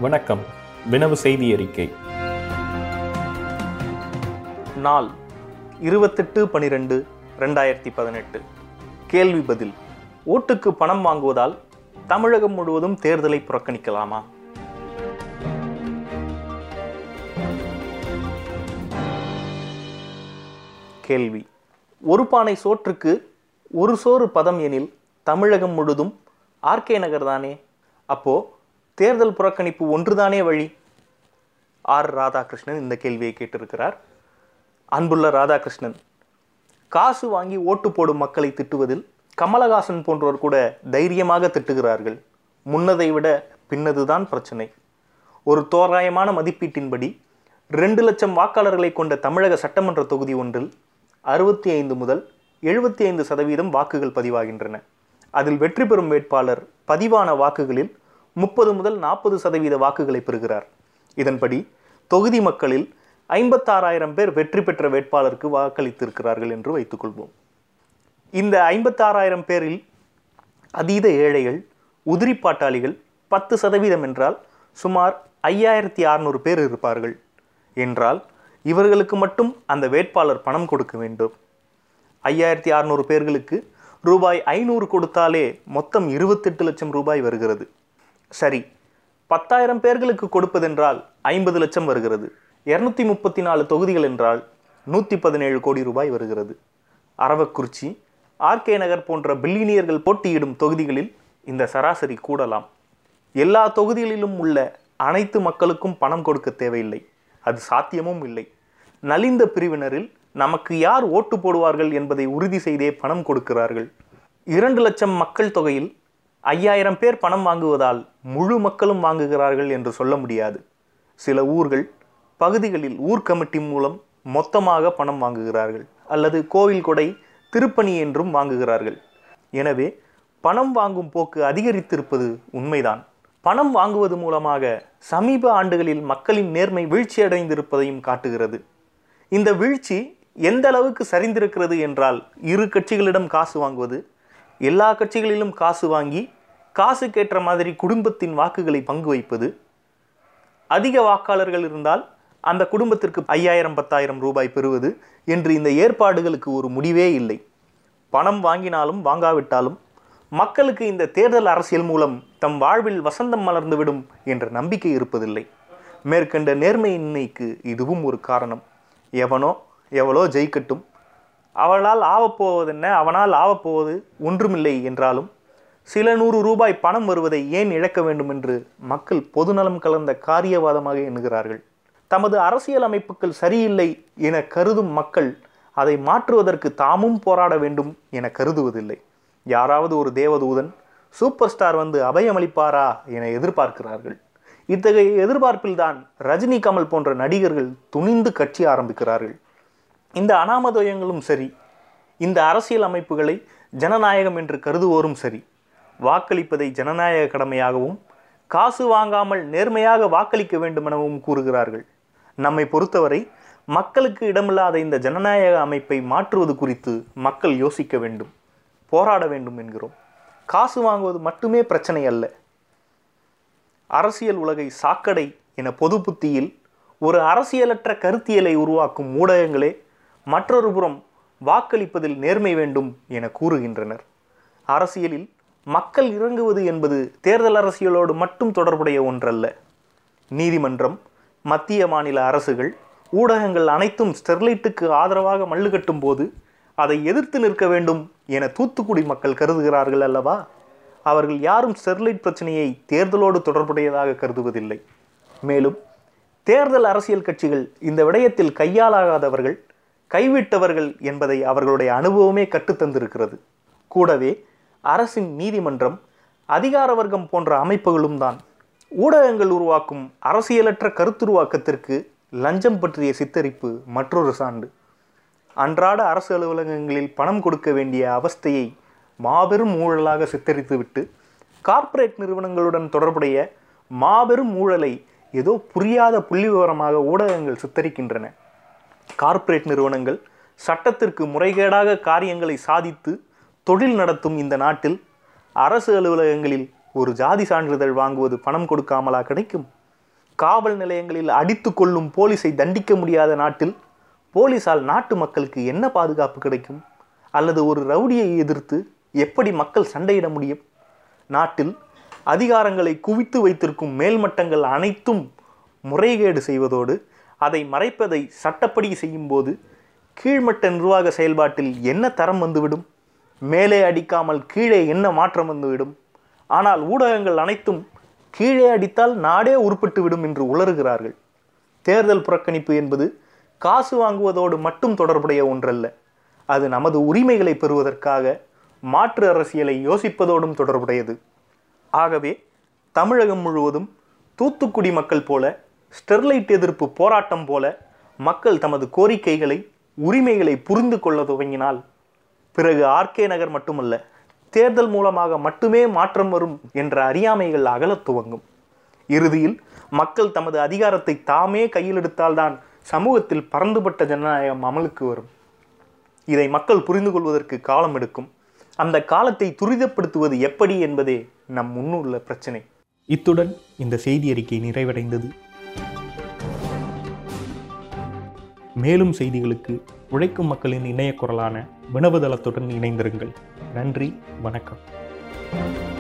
வணக்கம் வினவு செய்தி அறிக்கை நாள் இருபத்தெட்டு பனிரெண்டு ரெண்டாயிரத்தி பதினெட்டு கேள்வி பதில் ஓட்டுக்கு பணம் வாங்குவதால் தமிழகம் முழுவதும் தேர்தலை புறக்கணிக்கலாமா கேள்வி ஒரு பானை சோற்றுக்கு ஒரு சோறு பதம் எனில் தமிழகம் முழுதும் ஆர்கே நகர் தானே அப்போ தேர்தல் புறக்கணிப்பு ஒன்றுதானே வழி ஆர் ராதாகிருஷ்ணன் இந்த கேள்வியை கேட்டிருக்கிறார் அன்புள்ள ராதாகிருஷ்ணன் காசு வாங்கி ஓட்டு போடும் மக்களை திட்டுவதில் கமலஹாசன் போன்றோர் கூட தைரியமாக திட்டுகிறார்கள் முன்னதை விட பின்னதுதான் பிரச்சனை ஒரு தோராயமான மதிப்பீட்டின்படி ரெண்டு லட்சம் வாக்காளர்களை கொண்ட தமிழக சட்டமன்ற தொகுதி ஒன்றில் அறுபத்தி ஐந்து முதல் எழுபத்தி ஐந்து சதவீதம் வாக்குகள் பதிவாகின்றன அதில் வெற்றி பெறும் வேட்பாளர் பதிவான வாக்குகளில் முப்பது முதல் நாற்பது சதவீத வாக்குகளை பெறுகிறார் இதன்படி தொகுதி மக்களில் ஐம்பத்தாறாயிரம் பேர் வெற்றி பெற்ற வேட்பாளருக்கு வாக்களித்திருக்கிறார்கள் என்று வைத்துக்கொள்வோம் இந்த ஐம்பத்தாறாயிரம் பேரில் அதீத ஏழைகள் உதிரிப்பாட்டாளிகள் பத்து சதவீதம் என்றால் சுமார் ஐயாயிரத்தி அறநூறு பேர் இருப்பார்கள் என்றால் இவர்களுக்கு மட்டும் அந்த வேட்பாளர் பணம் கொடுக்க வேண்டும் ஐயாயிரத்தி அறநூறு பேர்களுக்கு ரூபாய் ஐநூறு கொடுத்தாலே மொத்தம் இருபத்தெட்டு லட்சம் ரூபாய் வருகிறது சரி பத்தாயிரம் பேர்களுக்கு கொடுப்பதென்றால் ஐம்பது லட்சம் வருகிறது இரநூத்தி முப்பத்தி நாலு தொகுதிகள் என்றால் நூற்றி பதினேழு கோடி ரூபாய் வருகிறது அரவக்குறிச்சி ஆர்கே நகர் போன்ற பில்லினியர்கள் போட்டியிடும் தொகுதிகளில் இந்த சராசரி கூடலாம் எல்லா தொகுதிகளிலும் உள்ள அனைத்து மக்களுக்கும் பணம் கொடுக்க தேவையில்லை அது சாத்தியமும் இல்லை நலிந்த பிரிவினரில் நமக்கு யார் ஓட்டு போடுவார்கள் என்பதை உறுதி செய்தே பணம் கொடுக்கிறார்கள் இரண்டு லட்சம் மக்கள் தொகையில் ஐயாயிரம் பேர் பணம் வாங்குவதால் முழு மக்களும் வாங்குகிறார்கள் என்று சொல்ல முடியாது சில ஊர்கள் பகுதிகளில் ஊர் கமிட்டி மூலம் மொத்தமாக பணம் வாங்குகிறார்கள் அல்லது கோவில் கொடை திருப்பணி என்றும் வாங்குகிறார்கள் எனவே பணம் வாங்கும் போக்கு அதிகரித்திருப்பது உண்மைதான் பணம் வாங்குவது மூலமாக சமீப ஆண்டுகளில் மக்களின் நேர்மை வீழ்ச்சியடைந்திருப்பதையும் காட்டுகிறது இந்த வீழ்ச்சி எந்த அளவுக்கு சரிந்திருக்கிறது என்றால் இரு கட்சிகளிடம் காசு வாங்குவது எல்லா கட்சிகளிலும் காசு வாங்கி காசுக்கேற்ற மாதிரி குடும்பத்தின் வாக்குகளை பங்கு வைப்பது அதிக வாக்காளர்கள் இருந்தால் அந்த குடும்பத்திற்கு ஐயாயிரம் பத்தாயிரம் ரூபாய் பெறுவது என்று இந்த ஏற்பாடுகளுக்கு ஒரு முடிவே இல்லை பணம் வாங்கினாலும் வாங்காவிட்டாலும் மக்களுக்கு இந்த தேர்தல் அரசியல் மூலம் தம் வாழ்வில் வசந்தம் மலர்ந்துவிடும் என்ற நம்பிக்கை இருப்பதில்லை மேற்கண்ட நேர்மையின்மைக்கு இதுவும் ஒரு காரணம் எவனோ எவளோ ஜெயிக்கட்டும் அவளால் ஆவப்போவதென்ன அவனால் ஆவப்போவது ஒன்றுமில்லை என்றாலும் சில நூறு ரூபாய் பணம் வருவதை ஏன் இழக்க வேண்டும் என்று மக்கள் பொதுநலம் கலந்த காரியவாதமாக எண்ணுகிறார்கள் தமது அரசியல் அமைப்புகள் சரியில்லை என கருதும் மக்கள் அதை மாற்றுவதற்கு தாமும் போராட வேண்டும் என கருதுவதில்லை யாராவது ஒரு தேவதூதன் சூப்பர் ஸ்டார் வந்து அபயமளிப்பாரா என எதிர்பார்க்கிறார்கள் இத்தகைய எதிர்பார்ப்பில்தான் ரஜினி கமல் போன்ற நடிகர்கள் துணிந்து கட்சி ஆரம்பிக்கிறார்கள் இந்த அனாமதயங்களும் சரி இந்த அரசியல் அமைப்புகளை ஜனநாயகம் என்று கருதுவோரும் சரி வாக்களிப்பதை ஜனநாயக கடமையாகவும் காசு வாங்காமல் நேர்மையாக வாக்களிக்க வேண்டுமெனவும் கூறுகிறார்கள் நம்மை பொறுத்தவரை மக்களுக்கு இடமில்லாத இந்த ஜனநாயக அமைப்பை மாற்றுவது குறித்து மக்கள் யோசிக்க வேண்டும் போராட வேண்டும் என்கிறோம் காசு வாங்குவது மட்டுமே பிரச்சனை அல்ல அரசியல் உலகை சாக்கடை என பொது புத்தியில் ஒரு அரசியலற்ற கருத்தியலை உருவாக்கும் ஊடகங்களே மற்றொரு புறம் வாக்களிப்பதில் நேர்மை வேண்டும் என கூறுகின்றனர் அரசியலில் மக்கள் இறங்குவது என்பது தேர்தல் அரசியலோடு மட்டும் தொடர்புடைய ஒன்றல்ல நீதிமன்றம் மத்திய மாநில அரசுகள் ஊடகங்கள் அனைத்தும் ஸ்டெர்லைட்டுக்கு ஆதரவாக மல்லு கட்டும் போது அதை எதிர்த்து நிற்க வேண்டும் என தூத்துக்குடி மக்கள் கருதுகிறார்கள் அல்லவா அவர்கள் யாரும் ஸ்டெர்லைட் பிரச்சனையை தேர்தலோடு தொடர்புடையதாக கருதுவதில்லை மேலும் தேர்தல் அரசியல் கட்சிகள் இந்த விடயத்தில் கையாளாகாதவர்கள் கைவிட்டவர்கள் என்பதை அவர்களுடைய அனுபவமே கற்றுத்தந்திருக்கிறது கூடவே அரசின் நீதிமன்றம் அதிகார வர்க்கம் போன்ற அமைப்புகளும் தான் ஊடகங்கள் உருவாக்கும் அரசியலற்ற கருத்துருவாக்கத்திற்கு லஞ்சம் பற்றிய சித்தரிப்பு மற்றொரு சான்று அன்றாட அரசு அலுவலகங்களில் பணம் கொடுக்க வேண்டிய அவஸ்தையை மாபெரும் ஊழலாக சித்தரித்துவிட்டு கார்ப்பரேட் நிறுவனங்களுடன் தொடர்புடைய மாபெரும் ஊழலை ஏதோ புரியாத புள்ளி விவரமாக ஊடகங்கள் சித்தரிக்கின்றன கார்ப்பரேட் நிறுவனங்கள் சட்டத்திற்கு முறைகேடாக காரியங்களை சாதித்து தொழில் நடத்தும் இந்த நாட்டில் அரசு அலுவலகங்களில் ஒரு ஜாதி சான்றிதழ் வாங்குவது பணம் கொடுக்காமலா கிடைக்கும் காவல் நிலையங்களில் அடித்து கொள்ளும் போலீஸை தண்டிக்க முடியாத நாட்டில் போலீஸால் நாட்டு மக்களுக்கு என்ன பாதுகாப்பு கிடைக்கும் அல்லது ஒரு ரவுடியை எதிர்த்து எப்படி மக்கள் சண்டையிட முடியும் நாட்டில் அதிகாரங்களை குவித்து வைத்திருக்கும் மேல்மட்டங்கள் அனைத்தும் முறைகேடு செய்வதோடு அதை மறைப்பதை சட்டப்படி செய்யும்போது கீழ்மட்ட நிர்வாக செயல்பாட்டில் என்ன தரம் வந்துவிடும் மேலே அடிக்காமல் கீழே என்ன மாற்றம் வந்துவிடும் ஆனால் ஊடகங்கள் அனைத்தும் கீழே அடித்தால் நாடே உருப்பட்டு விடும் என்று உளறுகிறார்கள் தேர்தல் புறக்கணிப்பு என்பது காசு வாங்குவதோடு மட்டும் தொடர்புடைய ஒன்றல்ல அது நமது உரிமைகளை பெறுவதற்காக மாற்று அரசியலை யோசிப்பதோடும் தொடர்புடையது ஆகவே தமிழகம் முழுவதும் தூத்துக்குடி மக்கள் போல ஸ்டெர்லைட் எதிர்ப்பு போராட்டம் போல மக்கள் தமது கோரிக்கைகளை உரிமைகளை புரிந்து கொள்ள துவங்கினால் பிறகு ஆர்கே நகர் மட்டுமல்ல தேர்தல் மூலமாக மட்டுமே மாற்றம் வரும் என்ற அறியாமைகள் அகலத் துவங்கும் இறுதியில் மக்கள் தமது அதிகாரத்தை தாமே கையில் எடுத்தால்தான் சமூகத்தில் பறந்துபட்ட ஜனநாயகம் அமலுக்கு வரும் இதை மக்கள் புரிந்து கொள்வதற்கு காலம் எடுக்கும் அந்த காலத்தை துரிதப்படுத்துவது எப்படி என்பதே நம் முன்னுள்ள பிரச்சனை இத்துடன் இந்த செய்தி அறிக்கை நிறைவடைந்தது மேலும் செய்திகளுக்கு உழைக்கும் மக்களின் இணைய குரலான வினவுதளத்துடன் இணைந்திருங்கள் நன்றி வணக்கம்